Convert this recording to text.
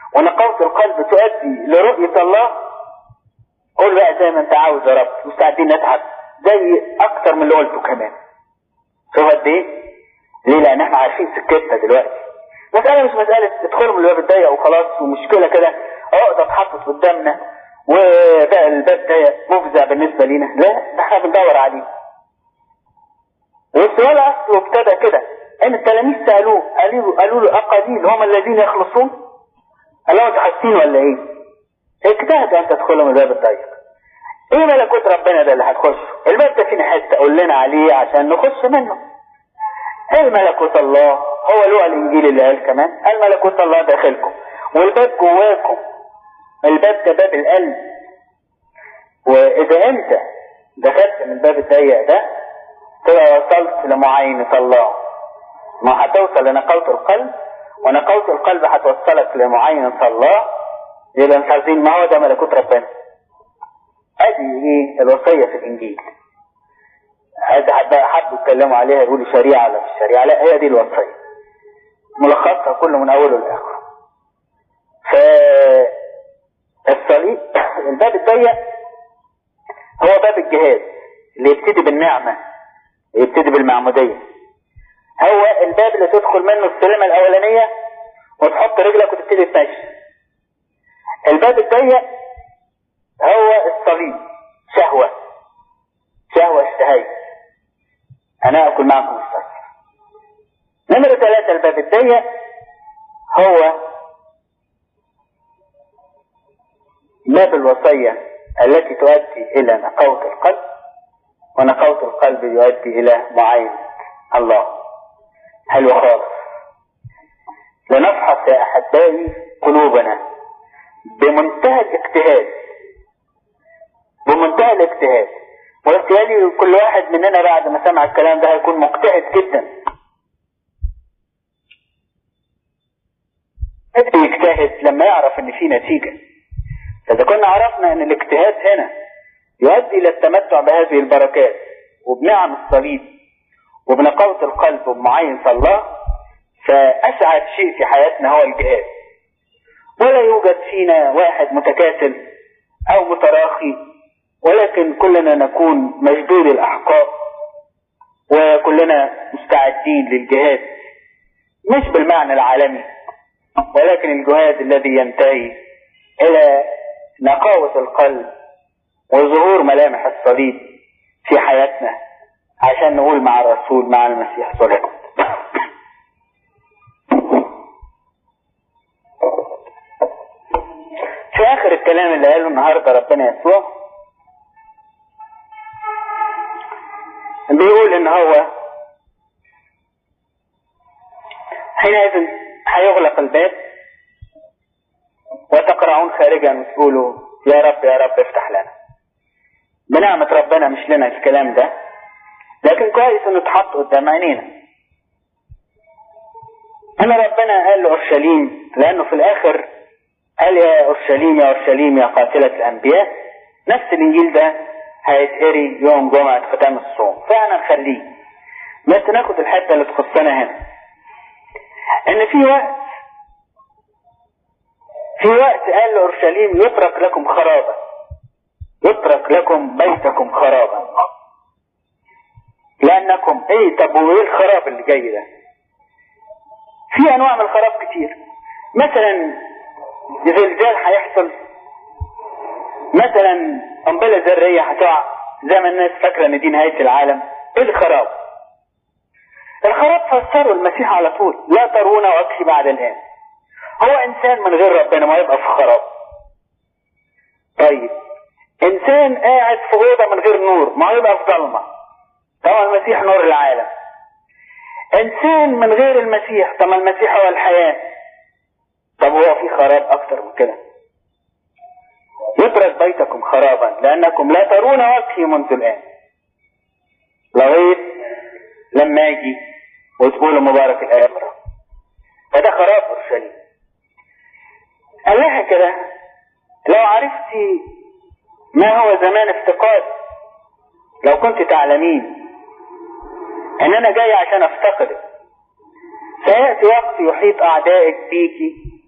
ونقاوة القلب تؤدي لرؤية الله قول بقى زي ما انت عاوز يا رب مستعدين نتعب زي اكتر من اللي قلته كمان شوف قد ايه ليه لان احنا عارفين سكتنا دلوقتي مسألة مش مسألة ادخلوا من الباب الضيق وخلاص ومشكلة كده عقدة اتحطت قدامنا وبقى الباب ضيق مفزع بالنسبة لينا لا ده احنا بندور عليه والسؤال اصله ابتدى كده ان التلاميذ سألوه قالوا قالوا له اقليل هم الذين يخلصون قالوا انتوا حاسين ولا ايه؟ اجتهدوا ان تدخلوا من الباب الضيق ايه ملكوت ربنا ده اللي هتخشه؟ الباب ده فينا حته قول لنا عليه عشان نخش منه ايه ملكوت الله هو له الانجيل اللي قال كمان قال ملكوت الله داخلكم والباب جواكم الباب ده باب القلب واذا انت دخلت من الباب الضيق ده تبقى وصلت لمعاينة الله ما هتوصل لنقاوة القلب ونقاوة القلب هتوصلك لمعاينة الله يبقى مش عارفين ما هو ده ملكوت ربنا ادي ايه الوصية في الانجيل هذا حبوا يتكلموا عليها يقولوا شريعة ولا مش شريعة لا هي دي الوصية ملخصها كله من اوله لاخره فالصليب الباب الضيق هو باب الجهاد اللي يبتدي بالنعمة يبتدي بالمعمودية هو الباب اللي تدخل منه السلمة الأولانية وتحط رجلك وتبتدي تمشي الباب الضيق هو الصليب شهوة شهوة اشتهيت أنا أكل معكم الصليب نمرة ثلاثة الباب الضيق هو باب الوصية التي تؤدي إلى نقاوة القلب ونقاوة القلب يؤدي إلى معاينة الله حلو خالص لنفحص يا أحبائي قلوبنا بمنتهى الاجتهاد بمنتهى الاجتهاد واحتيالي كل واحد مننا بعد ما سمع الكلام ده هيكون مجتهد جدا يجتهد لما يعرف ان في نتيجة فاذا كنا عرفنا ان الاجتهاد هنا يؤدي الى التمتع بهذه البركات وبنعم الصليب وبنقاوة القلب وبمعاينة الله فأسعد شيء في حياتنا هو الجهاد ولا يوجد فينا واحد متكاسل أو متراخي ولكن كلنا نكون مجدود الأحقاب وكلنا مستعدين للجهاد مش بالمعنى العالمي ولكن الجهاد الذي ينتهي إلى نقاوة القلب وظهور ملامح الصليب في حياتنا عشان نقول مع الرسول مع المسيح صلى في اخر الكلام اللي قاله النهارده ربنا يسوع بيقول ان هو حينئذ هيغلق الباب وتقرعون خارجا وتقولوا يا رب يا رب افتح لنا بنعمة ربنا مش لنا الكلام ده لكن كويس انه اتحط قدام عينينا انا ربنا قال لأورشليم لانه في الاخر قال يا اورشليم يا اورشليم يا قاتلة الانبياء نفس الانجيل ده هيتقري يوم جمعة ختام الصوم فانا نخليه بس ناخد الحتة اللي تخصنا هنا ان في وقت في وقت قال لأورشليم يترك لكم خرابا يترك لكم بيتكم خرابا لأنكم ايه طب وايه الخراب اللي جاي ده في انواع من الخراب كتير مثلا زلزال هيحصل مثلا قنبلة ذرية هتقع زي ما الناس فاكرة ان دي نهاية العالم ايه الخراب الخراب فسره المسيح على طول لا ترون وجهي بعد الان هو انسان من غير ربنا ما يبقى في خراب طيب انسان قاعد في اوضه من غير نور ما يبقى في ضلمه طبعا المسيح نور العالم انسان من غير المسيح طب المسيح هو الحياه طب هو في خراب اكتر من كده يترك بيتكم خرابا لانكم لا ترون وجهي منذ الان لغايه لما اجي وتقولوا مبارك الاخره فده خراب اورشليم قال لها كده لو عرفتي ما هو زمان افتقاد لو كنت تعلمين ان انا جاي عشان افتقدك سيأتي وقت يحيط اعدائك بيكي